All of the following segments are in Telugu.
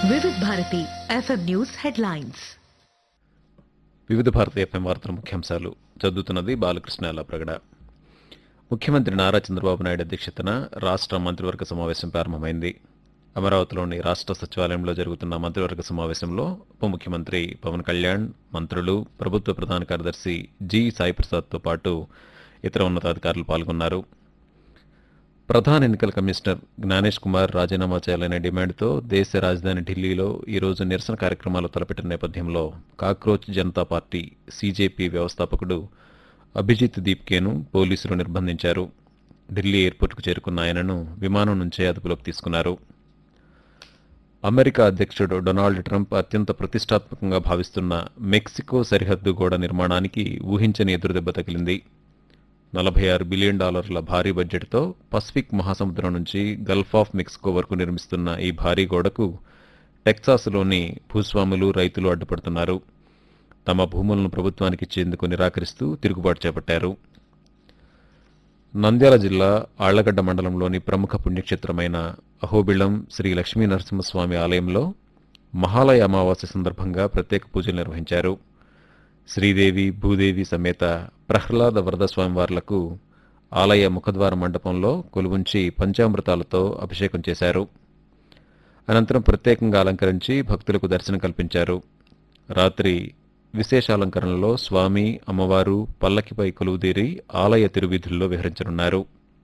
Vividh Bharati FM news headlines Vividh Bharati FM వార్తల ముఖ్యాంశాలు చదువుతున్నది బాలకృష్ణ ప్రగడ ముఖ్యమంత్రి నారా చంద్రబాబు నాయుడు అధ్యక్షతన రాష్ట్ర మంత్రివర్గ సమావేశం ప్రారంభమైంది అమరావతిలోని రాష్ట్ర సచివాలయంలో జరుగుతున్న మంత్రివర్గ సమావేశంలో ఉప ముఖ్యమంత్రి పవన్ కళ్యాణ్ మంత్రులు ప్రభుత్వ ప్రధాన కార్యదర్శి జి సాయిప్రసాద్తో పాటు ఇతర ఉన్నతాధికారులు పాల్గొన్నారు ప్రధాన ఎన్నికల కమిషనర్ జ్ఞానేష్ కుమార్ రాజీనామా చేయాలనే డిమాండ్తో దేశ రాజధాని ఢిల్లీలో ఈ రోజు నిరసన కార్యక్రమాలు తలపెట్టిన నేపథ్యంలో కాక్రోచ్ జనతా పార్టీ సీజేపీ వ్యవస్థాపకుడు అభిజిత్ దీప్కేను పోలీసులు నిర్బంధించారు ఢిల్లీ ఎయిర్పోర్టుకు చేరుకున్న ఆయనను విమానం నుంచే అదుపులోకి తీసుకున్నారు అమెరికా అధ్యక్షుడు డొనాల్డ్ ట్రంప్ అత్యంత ప్రతిష్టాత్మకంగా భావిస్తున్న మెక్సికో సరిహద్దు గోడ నిర్మాణానికి ఊహించని ఎదురుదెబ్బ తగిలింది నలభై ఆరు బిలియన్ డాలర్ల భారీ బడ్జెట్తో పసిఫిక్ మహాసముద్రం నుంచి గల్ఫ్ ఆఫ్ మెక్సికో వరకు నిర్మిస్తున్న ఈ భారీ గోడకు టెక్సాస్లోని భూస్వాములు రైతులు అడ్డుపడుతున్నారు తమ భూములను ప్రభుత్వానికి ఇచ్చేందుకు నిరాకరిస్తూ తిరుగుబాటు చేపట్టారు నంద్యాల జిల్లా ఆళ్లగడ్డ మండలంలోని ప్రముఖ పుణ్యక్షేత్రమైన అహోబిళం శ్రీ లక్ష్మీ నరసింహస్వామి ఆలయంలో మహాలయ అమావాస్య సందర్భంగా ప్రత్యేక పూజలు నిర్వహించారు శ్రీదేవి భూదేవి సమేత ప్రహ్లాద వరద స్వామివార్లకు ఆలయ ముఖద్వార మండపంలో కొలువుంచి పంచామృతాలతో అభిషేకం చేశారు అనంతరం ప్రత్యేకంగా అలంకరించి భక్తులకు దర్శనం కల్పించారు రాత్రి విశేషాలంకరణలో స్వామి అమ్మవారు పల్లకిపై కొలువుదీరి ఆలయ తిరువీధుల్లో విహరించనున్నారు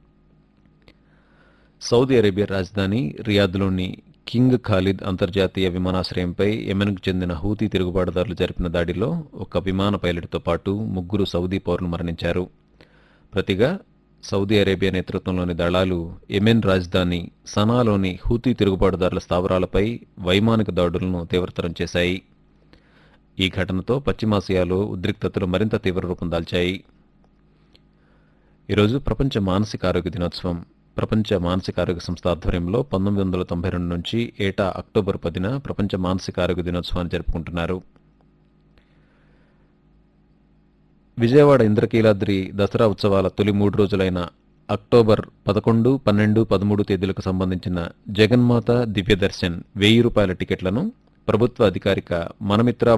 సౌదీ అరేబియా రాజధాని రియాద్లోని కింగ్ ఖాలిద్ అంతర్జాతీయ విమానాశ్రయంపై యెమెన్కు చెందిన హూతీ తిరుగుబాటుదారులు జరిపిన దాడిలో ఒక విమాన పైలట్తో పాటు ముగ్గురు సౌదీ పౌరులు మరణించారు ప్రతిగా సౌదీ అరేబియా నేతృత్వంలోని దళాలు యెమెన్ రాజధాని సనాలోని హూతీ తిరుగుబాటుదారుల స్థావరాలపై వైమానిక దాడులను తీవ్రతరం చేశాయి ఈ ఘటనతో పశ్చిమాసియాలో ఉద్రిక్తతలు మరింత తీవ్ర రూపం దాల్చాయి ఈరోజు ప్రపంచ మానసిక ఆరోగ్య దినోత్సవం ప్రపంచ మానసిక ఆరోగ్య సంస్థ ఆధ్వర్యంలో పంతొమ్మిది వందల తొంభై రెండు నుంచి ఏటా అక్టోబర్ పదిన ప్రపంచ మానసిక ఆరోగ్య దినోత్సవాన్ని జరుపుకుంటున్నారు విజయవాడ ఇంద్రకీలాద్రి దసరా ఉత్సవాల తొలి మూడు రోజులైన అక్టోబర్ పదకొండు పన్నెండు పదమూడు తేదీలకు సంబంధించిన జగన్మాత దివ్య దర్శన్ వెయ్యి రూపాయల టికెట్లను ప్రభుత్వ అధికారిక మనమిత్ర